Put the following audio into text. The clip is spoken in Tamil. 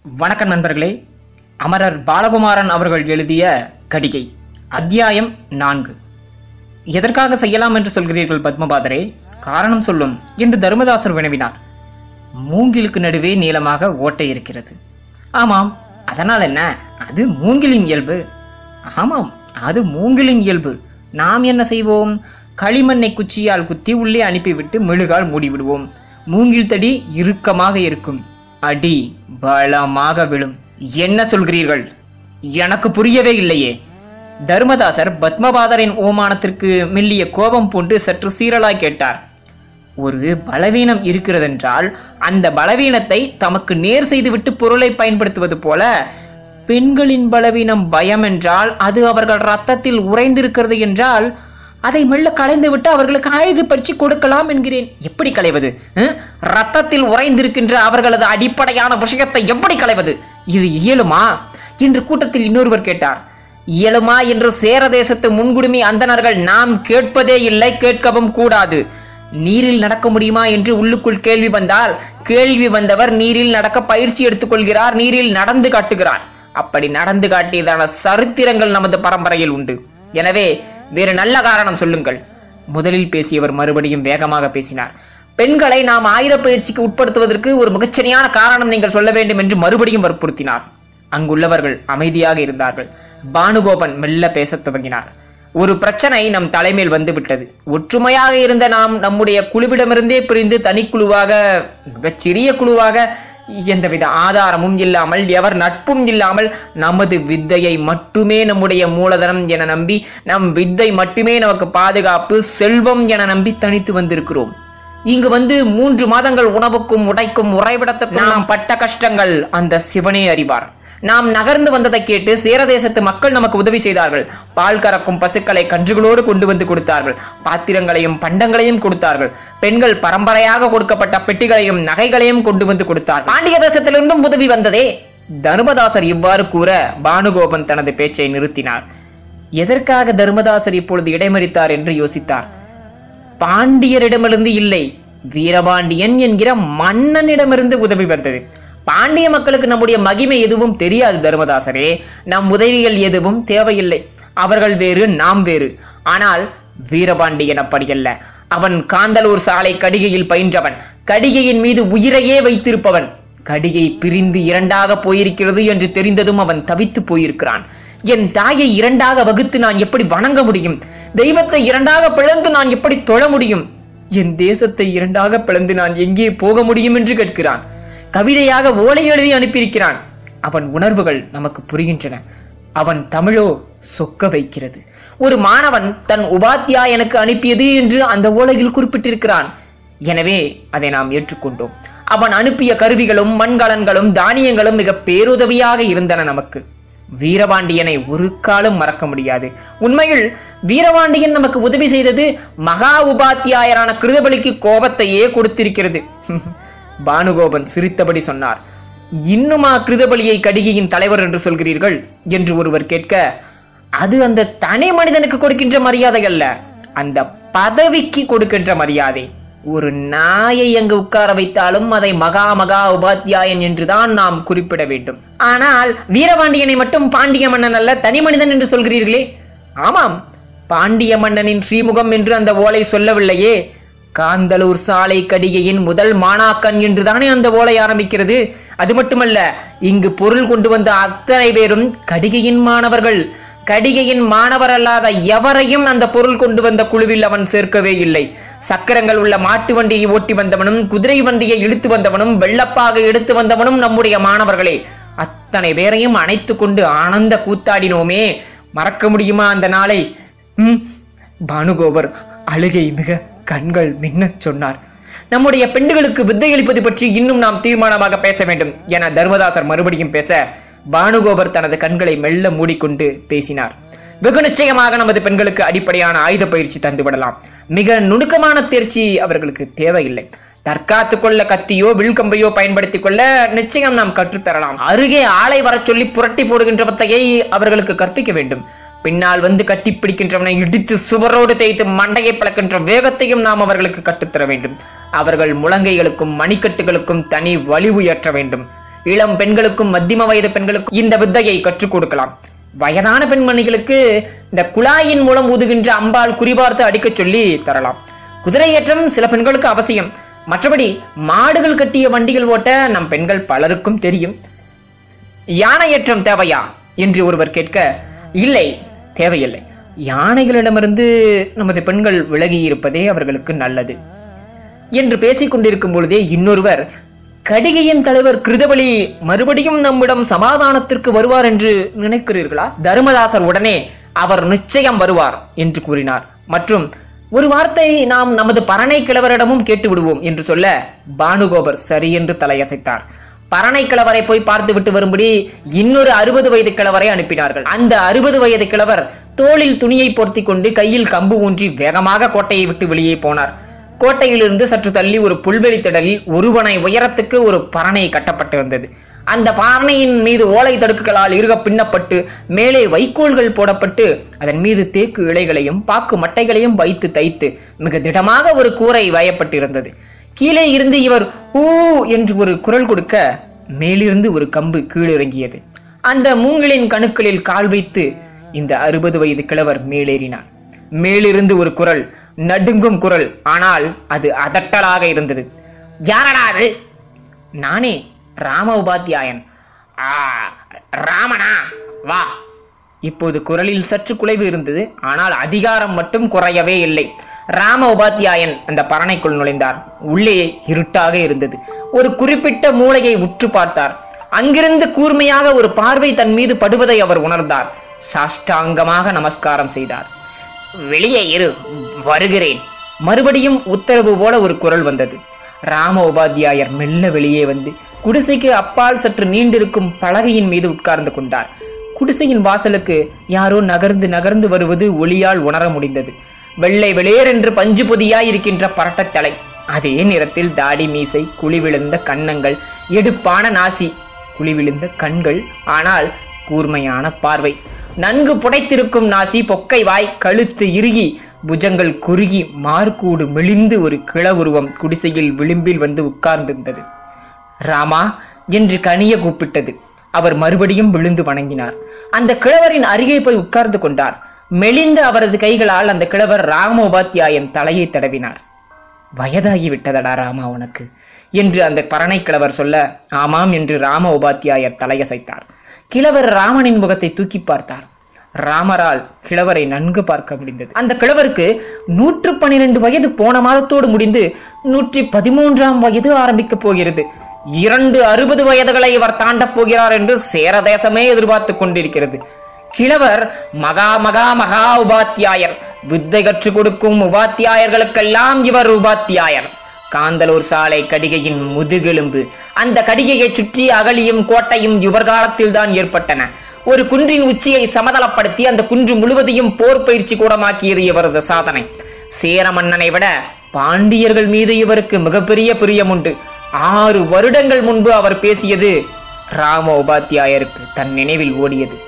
வணக்கம் நண்பர்களே அமரர் பாலகுமாரன் அவர்கள் எழுதிய கடிகை அத்தியாயம் நான்கு எதற்காக செய்யலாம் என்று சொல்கிறீர்கள் பத்மபாதரே காரணம் சொல்லும் என்று தர்மதாசர் வினவினார் மூங்கிலுக்கு நடுவே நீளமாக ஓட்டை இருக்கிறது ஆமாம் அதனால் என்ன அது மூங்கிலின் இயல்பு ஆமாம் அது மூங்கிலின் இயல்பு நாம் என்ன செய்வோம் களிமண்ணை குச்சியால் குத்தி உள்ளே அனுப்பிவிட்டு மெழுகால் மூடிவிடுவோம் மூங்கில் தடி இறுக்கமாக இருக்கும் அடி பலமாக விழும் என்ன சொல்கிறீர்கள் எனக்கு புரியவே இல்லையே தர்மதாசர் பத்மபாதரின் ஓமானத்திற்கு மெல்லிய கோபம் பூண்டு சற்று சீரலாய் கேட்டார் ஒரு பலவீனம் இருக்கிறதென்றால் அந்த பலவீனத்தை தமக்கு நேர் செய்துவிட்டு பொருளை பயன்படுத்துவது போல பெண்களின் பலவீனம் பயம் என்றால் அது அவர்கள் ரத்தத்தில் உறைந்திருக்கிறது என்றால் அதை மெல்ல களைந்து விட்டு அவர்களுக்கு ஆயுத பறிச்சு கொடுக்கலாம் என்கிறேன் எப்படி களைவது ஹம்? ரத்தத்தில் உறைந்திருக்கின்ற அவர்களது அடிப்படையான விஷயத்தை எப்படி களைவது இது இயலுமா என்று கூட்டத்தில் இன்னொருவர் கேட்டார் இயலுமா என்று சேர தேசத்து முன்குடுமி அந்தணர்கள் நாம் கேட்பதே இல்லை கேட்கவும் கூடாது நீரில் நடக்க முடியுமா என்று உள்ளுக்குள் கேள்வி வந்தால் கேள்வி வந்தவர் நீரில் நடக்க பயிற்சி எடுத்துக்கொள்கிறார் நீரில் நடந்து காட்டுகிறார் அப்படி நடந்து காட்டியதான சரித்திரங்கள் நமது பரம்பரையில் உண்டு எனவே வேறு நல்ல காரணம் சொல்லுங்கள் முதலில் பேசியவர் மறுபடியும் வேகமாக பேசினார் பெண்களை நாம் ஆயுத பயிற்சிக்கு உட்படுத்துவதற்கு ஒரு மிகச்சரியான காரணம் நீங்கள் சொல்ல வேண்டும் என்று மறுபடியும் வற்புறுத்தினார் அங்குள்ளவர்கள் அமைதியாக இருந்தார்கள் பானுகோபன் மெல்ல பேசத் துவங்கினார் ஒரு பிரச்சனை நம் தலைமையில் வந்து விட்டது ஒற்றுமையாக இருந்த நாம் நம்முடைய குழுவிடமிருந்தே பிரிந்து தனிக்குழுவாக மிகச் சிறிய குழுவாக எந்தவித ஆதாரமும் இல்லாமல் எவர் நட்பும் இல்லாமல் நமது வித்தையை மட்டுமே நம்முடைய மூலதனம் என நம்பி நம் வித்தை மட்டுமே நமக்கு பாதுகாப்பு செல்வம் என நம்பி தனித்து வந்திருக்கிறோம் இங்கு வந்து மூன்று மாதங்கள் உணவுக்கும் உடைக்கும் உறைவிடத்துக்கும் நாம் பட்ட கஷ்டங்கள் அந்த சிவனே அறிவார் நாம் நகர்ந்து வந்ததை கேட்டு சேரதேசத்து மக்கள் நமக்கு உதவி செய்தார்கள் பால் கறக்கும் பசுக்களை கன்றுகளோடு கொண்டு வந்து கொடுத்தார்கள் பாத்திரங்களையும் பண்டங்களையும் கொடுத்தார்கள் பெண்கள் பரம்பரையாக கொடுக்கப்பட்ட பெட்டிகளையும் நகைகளையும் கொண்டு வந்து கொடுத்தார் பாண்டிய தேசத்திலிருந்தும் உதவி வந்ததே தர்மதாசர் இவ்வாறு கூற பானுகோபன் தனது பேச்சை நிறுத்தினார் எதற்காக தர்மதாசர் இப்பொழுது இடைமறித்தார் என்று யோசித்தார் பாண்டியரிடமிருந்து இல்லை வீரபாண்டியன் என்கிற மன்னனிடமிருந்து உதவி வந்தது பாண்டிய மக்களுக்கு நம்முடைய மகிமை எதுவும் தெரியாது தர்மதாசரே நம் உதவிகள் எதுவும் தேவையில்லை அவர்கள் வேறு நாம் வேறு ஆனால் வீரபாண்டியன் அப்படியல்ல அவன் காந்தலூர் சாலை கடிகையில் பயின்றவன் கடிகையின் மீது உயிரையே வைத்திருப்பவன் கடிகை பிரிந்து இரண்டாக போயிருக்கிறது என்று தெரிந்ததும் அவன் தவித்து போயிருக்கிறான் என் தாயை இரண்டாக வகுத்து நான் எப்படி வணங்க முடியும் தெய்வத்தை இரண்டாக பிளந்து நான் எப்படி தொழ முடியும் என் தேசத்தை இரண்டாக பிளந்து நான் எங்கே போக முடியும் என்று கேட்கிறான் கவிதையாக ஓலை எழுதி அனுப்பியிருக்கிறான் அவன் உணர்வுகள் நமக்கு புரிகின்றன அவன் தமிழோ சொக்க வைக்கிறது ஒரு மாணவன் தன் உபாத்தியாயனுக்கு அனுப்பியது என்று அந்த ஓலையில் குறிப்பிட்டிருக்கிறான் எனவே அதை நாம் ஏற்றுக்கொண்டோம் அவன் அனுப்பிய கருவிகளும் மண்கலன்களும் தானியங்களும் மிக பேருதவியாக இருந்தன நமக்கு வீரபாண்டியனை ஒரு காலம் மறக்க முடியாது உண்மையில் வீரபாண்டியன் நமக்கு உதவி செய்தது மகா உபாத்தியாயரான கிருதபலிக்கு கோபத்தையே கொடுத்திருக்கிறது பானுகோபன் சிரித்தபடி சொன்னார் இன்னுமா கிருதபலியை கடிகையின் தலைவர் என்று சொல்கிறீர்கள் என்று ஒருவர் கேட்க அது அந்த தனி மனிதனுக்கு கொடுக்கின்ற மரியாதை அல்ல அந்த பதவிக்கு கொடுக்கின்ற மரியாதை ஒரு நாயை அங்கு உட்கார வைத்தாலும் அதை மகா மகா உபாத்தியாயன் என்றுதான் நாம் குறிப்பிட வேண்டும் ஆனால் வீரபாண்டியனை மட்டும் பாண்டிய மன்னன் அல்ல தனி மனிதன் என்று சொல்கிறீர்களே ஆமாம் பாண்டிய மன்னனின் ஸ்ரீமுகம் என்று அந்த ஓலை சொல்லவில்லையே காந்தலூர் சாலை கடிகையின் முதல் மாணாக்கன் என்றுதானே அந்த ஓலை ஆரம்பிக்கிறது அது மட்டுமல்ல இங்கு பொருள் கொண்டு வந்த அத்தனை பேரும் கடிகையின் மாணவர்கள் கடிகையின் மாணவர் அல்லாத எவரையும் அந்த பொருள் கொண்டு வந்த குழுவில் அவன் சேர்க்கவே இல்லை சக்கரங்கள் உள்ள மாட்டு வண்டியை ஓட்டி வந்தவனும் குதிரை வண்டியை இழுத்து வந்தவனும் வெள்ளப்பாக எடுத்து வந்தவனும் நம்முடைய மாணவர்களே அத்தனை பேரையும் அணைத்து கொண்டு ஆனந்த கூத்தாடினோமே மறக்க முடியுமா அந்த நாளை ம் பானுகோபர் அழுகை மிக கண்கள் மின்னச் சொன்னார் நம்முடைய பெண்களுக்கு வித்தையளிப்பது பற்றி இன்னும் நாம் தீர்மானமாக பேச வேண்டும் என தர்மதாசர் மறுபடியும் பேச பானுகோபர் தனது கண்களை மெல்ல மூடிக்கொண்டு பேசினார் வெகு நிச்சயமாக நமது பெண்களுக்கு அடிப்படையான ஆயுத பயிற்சி தந்து விடலாம் மிக நுணுக்கமான தேர்ச்சி அவர்களுக்கு தேவையில்லை தற்காத்து கொள்ள கத்தியோ வில்கம்பையோ பயன்படுத்திக் கொள்ள நிச்சயம் நாம் கற்றுத்தரலாம் அருகே ஆளை வரச் சொல்லி புரட்டி போடுகின்றவத்தையை அவர்களுக்கு கற்பிக்க வேண்டும் பின்னால் வந்து கட்டி பிடிக்கின்றவனை இடித்து சுவரோடு தேய்த்து மண்டையை பிளக்கின்ற வேகத்தையும் நாம் அவர்களுக்கு கற்றுத்தர வேண்டும் அவர்கள் முழங்கைகளுக்கும் மணிக்கட்டுகளுக்கும் தனி வலிவு ஏற்ற வேண்டும் இளம் பெண்களுக்கும் மத்தியம வயது பெண்களுக்கும் இந்த வித்தையை கற்றுக் கொடுக்கலாம் வயதான பெண்மணிகளுக்கு இந்த குழாயின் மூலம் ஊதுகின்ற அம்பால் குறிபார்த்து அடிக்கச் சொல்லி தரலாம் குதிரையேற்றம் சில பெண்களுக்கு அவசியம் மற்றபடி மாடுகள் கட்டிய வண்டிகள் ஓட்ட நம் பெண்கள் பலருக்கும் தெரியும் யானையேற்றம் தேவையா என்று ஒருவர் கேட்க இல்லை தேவையில்லை யானைகளிடமிருந்து நமது பெண்கள் விலகி இருப்பதே அவர்களுக்கு நல்லது என்று பேசிக் கொண்டிருக்கும் பொழுதே இன்னொருவர் கடிகையின் தலைவர் கிருதபலி மறுபடியும் நம்மிடம் சமாதானத்திற்கு வருவார் என்று நினைக்கிறீர்களா தர்மதாசர் உடனே அவர் நிச்சயம் வருவார் என்று கூறினார் மற்றும் ஒரு வார்த்தை நாம் நமது பரணை கிழவரிடமும் கேட்டு விடுவோம் என்று சொல்ல பானுகோபர் சரி என்று தலையசைத்தார் பரணை கிழவரை போய் பார்த்து விட்டு வரும்படி இன்னொரு அறுபது வயது கிழவரை அனுப்பினார்கள் அந்த அறுபது வயது கிழவர் தோளில் துணியை பொருத்தி கொண்டு கையில் கம்பு ஊன்றி வேகமாக கோட்டையை விட்டு வெளியே போனார் கோட்டையிலிருந்து சற்று தள்ளி ஒரு புல்வெளி திடலில் ஒருவனை உயரத்துக்கு ஒரு பரணை கட்டப்பட்டிருந்தது அந்த பானையின் மீது ஓலை தடுக்குகளால் இறுக பின்னப்பட்டு மேலே வைக்கோல்கள் போடப்பட்டு அதன் மீது தேக்கு இலைகளையும் பாக்கு மட்டைகளையும் வைத்து தைத்து மிக திடமாக ஒரு கூரை வயப்பட்டிருந்தது கீழே இருந்து இவர் ஊ என்று ஒரு குரல் கொடுக்க மேலிருந்து ஒரு கம்பு கீழிறங்கியது அந்த மூங்கிலின் கணுக்களில் கால் வைத்து இந்த அறுபது வயது கிழவர் மேலேறினார் மேலிருந்து ஒரு குரல் நடுங்கும் குரல் ஆனால் அது அதட்டலாக இருந்தது யாரடா அது நானே ராம உபாத்தியாயன் ஆ ராமனா வா இப்போது குரலில் சற்று குலைவு இருந்தது ஆனால் அதிகாரம் மட்டும் குறையவே இல்லை ராம உபாத்தியாயன் அந்த பரணைக்குள் நுழைந்தார் உள்ளே இருட்டாக இருந்தது ஒரு குறிப்பிட்ட மூளையை உற்று பார்த்தார் அங்கிருந்து கூர்மையாக ஒரு பார்வை தன் மீது படுவதை அவர் உணர்ந்தார் சாஷ்டாங்கமாக நமஸ்காரம் செய்தார் வெளியே இரு வருகிறேன் மறுபடியும் உத்தரவு போல ஒரு குரல் வந்தது ராம உபாத்தியாயர் மெல்ல வெளியே வந்து குடிசைக்கு அப்பால் சற்று நீண்டிருக்கும் பலகையின் மீது உட்கார்ந்து கொண்டார் குடிசையின் வாசலுக்கு யாரோ நகர்ந்து நகர்ந்து வருவது ஒளியால் உணர முடிந்தது வெள்ளை வெளியேர் என்று பஞ்சு பொதியாய் இருக்கின்ற பரட்டத் தலை அதே நேரத்தில் தாடி மீசை குழி விழுந்த கன்னங்கள் எடுப்பான நாசி குழி விழுந்த கண்கள் ஆனால் கூர்மையான பார்வை நன்கு புடைத்திருக்கும் நாசி பொக்கை வாய் கழுத்து இறுகி புஜங்கள் குறுகி மார்க்கூடு மெலிந்து ஒரு கிள உருவம் குடிசையில் விளிம்பில் வந்து உட்கார்ந்திருந்தது ராமா என்று கனிய கூப்பிட்டது அவர் மறுபடியும் விழுந்து வணங்கினார் அந்த கிழவரின் அருகே போய் உட்கார்ந்து கொண்டார் மெலிந்த அவரது கைகளால் அந்த கிழவர் ராம உபாத்தியாயன் தலையை தடவினார் வயதாகி விட்டதடா ராமா உனக்கு என்று அந்த பரணை கிழவர் சொல்ல ஆமாம் என்று ராம உபாத்தியாயர் தலையசைத்தார் கிழவர் ராமனின் முகத்தை தூக்கி பார்த்தார் ராமரால் கிழவரை நன்கு பார்க்க முடிந்தது அந்த கிழவருக்கு நூற்று பனிரெண்டு வயது போன மாதத்தோடு முடிந்து நூற்றி பதிமூன்றாம் வயது ஆரம்பிக்கப் போகிறது இரண்டு அறுபது வயதுகளை இவர் தாண்டப் போகிறார் என்று சேர தேசமே எதிர்பார்த்து கொண்டிருக்கிறது கிழவர் மகா மகா மகா உபாத்தியாயர் வித்தை கற்றுக் கொடுக்கும் உபாத்தியாயர்களுக்கெல்லாம் இவர் உபாத்தியாயர் காந்தலூர் சாலை கடிகையின் முதுகெலும்பு அந்த கடிகையை சுற்றி அகழியும் கோட்டையும் இவர் காலத்தில் தான் ஏற்பட்டன ஒரு குன்றின் உச்சியை சமதளப்படுத்தி அந்த குன்று முழுவதையும் போர் பயிற்சி கூடமாக்கியது இவரது சாதனை சேர மன்னனை விட பாண்டியர்கள் மீது இவருக்கு மிகப்பெரிய பிரியம் உண்டு ஆறு வருடங்கள் முன்பு அவர் பேசியது ராம உபாத்தியாயருக்கு தன் நினைவில் ஓடியது